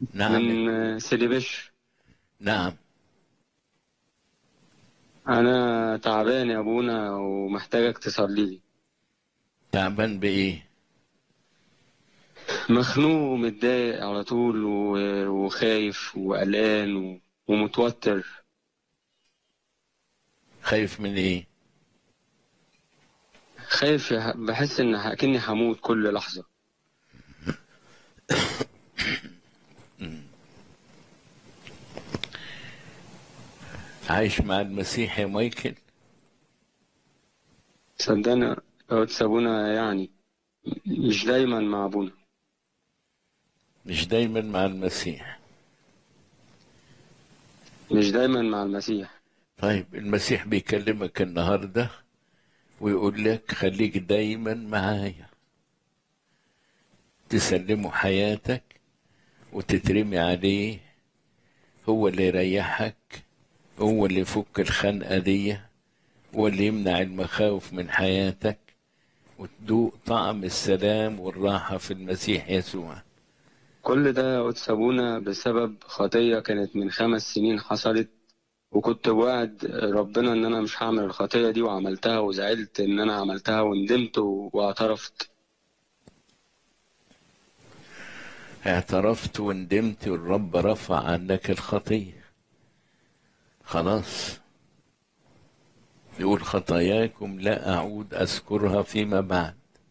نعم من سيدي بشر نعم أنا تعبان يا أبونا ومحتاجك تصلي لي تعبان بإيه مخنوق ومتضايق على طول و- وخايف وقلقان و- ومتوتر خايف من إيه خايف يح- بحس إن ح- كأني هموت كل لحظة عايش مع المسيح يا مايكل صدقني يا قدس أبونا يعني مش دايما مع أبونا مش دايما مع المسيح مش دايما مع المسيح طيب المسيح بيكلمك النهارده ويقول لك خليك دايما معايا تسلمه حياتك وتترمي عليه هو اللي يريحك هو اللي يفك الخنقة دي هو اللي يمنع المخاوف من حياتك وتدوق طعم السلام والراحة في المسيح يسوع كل ده يا قدس أبونا بسبب خطية كانت من خمس سنين حصلت وكنت بوعد ربنا إن أنا مش هعمل الخطية دي وعملتها وزعلت إن أنا عملتها وندمت و- واعترفت اعترفت وندمت والرب رفع عنك الخطية خلاص يقول خطاياكم لا أعود أذكرها فيما بعد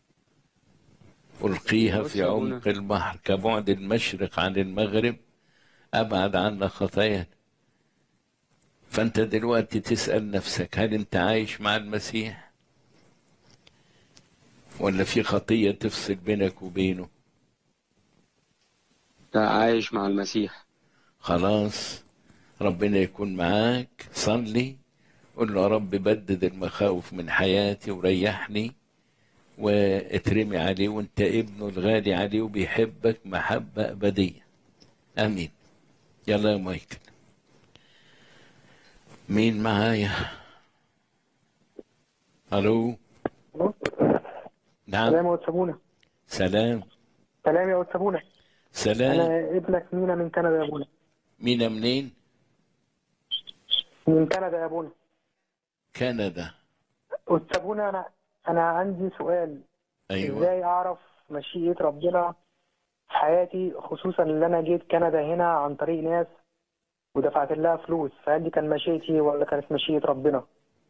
ألقيها في عمق البحر كبعد المشرق عن المغرب أبعد عنا خطايانا فأنت دلوقتي تسأل نفسك هل أنت عايش مع المسيح ولا في خطية تفصل بينك وبينه لا عايش مع المسيح خلاص ربنا يكون معاك صلي قول له يا رب بدد المخاوف من حياتي وريحني واترمي عليه وانت ابنه الغالي عليه وبيحبك محبة أبدية آمين يلا يا مايكل مين معايا ألو نعم سلام يا أستاذ أبونا سلام سلام يا أستاذ أبونا سلام أنا ابنك مينا من كندا يا أبونا مين منين من كندا يا أبونا كندا أستاذ أبونا أنا أنا عندي سؤال أيوة إزاي أعرف مشيئة ربنا في حياتي خصوصا إن أنا جيت كندا هنا عن طريق ناس ودفعت لها فلوس فهل دي كان مشيئتي ولا كانت مشيئة ربنا؟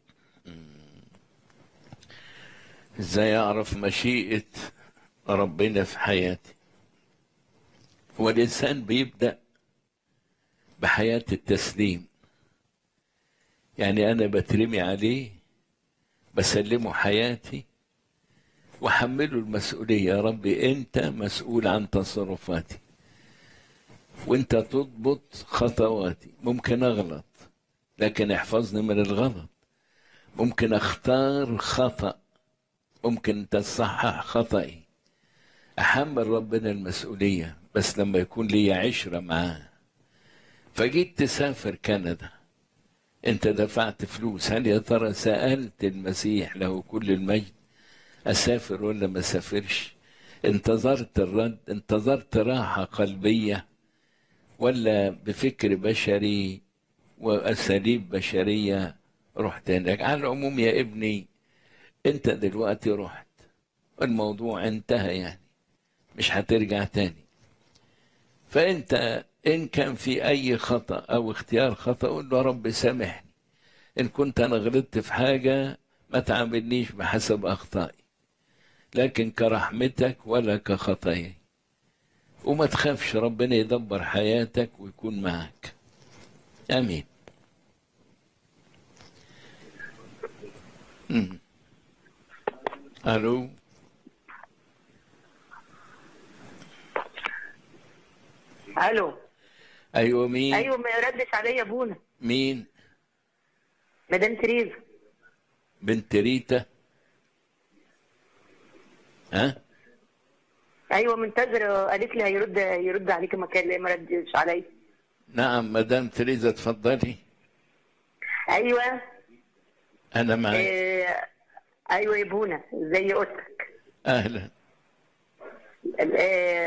ازاي اعرف مشيئة ربنا في حياتي هو الانسان بيبدأ بحياة التسليم يعني انا بترمي عليه بسلمه حياتي وحمله المسؤولية يا ربي انت مسؤول عن تصرفاتي وانت تضبط خطواتي ممكن اغلط لكن احفظني من الغلط ممكن اختار خطأ ممكن تصحح خطأي أحمل ربنا المسؤولية بس لما يكون لي عشرة معاه فجيت تسافر كندا انت دفعت فلوس هل يا ترى سألت المسيح له كل المجد أسافر ولا ما أسافرش انتظرت الرد انتظرت راحة قلبية ولا بفكر بشري وأساليب بشرية رحت هناك على العموم يا ابني انت دلوقتي رحت الموضوع انتهى يعني مش هترجع تاني فانت ان كان في اي خطا او اختيار خطا قول له يا رب سامحني ان كنت انا غلطت في حاجه ما تعاملنيش بحسب اخطائي لكن كرحمتك ولا كخطاياي وما تخافش ربنا يدبر حياتك ويكون معك امين مم. الو الو ايوه مين ايوه ما يردش عليا ابونا مين مدام تريزا بنت ريتا ها ايوه منتظره قالت لي هيرد يرد عليك ما كان ما ردش عليا نعم مدام تريزا اتفضلي ايوه انا معك آه ايوه يا ابونا زي اختك اهلا آه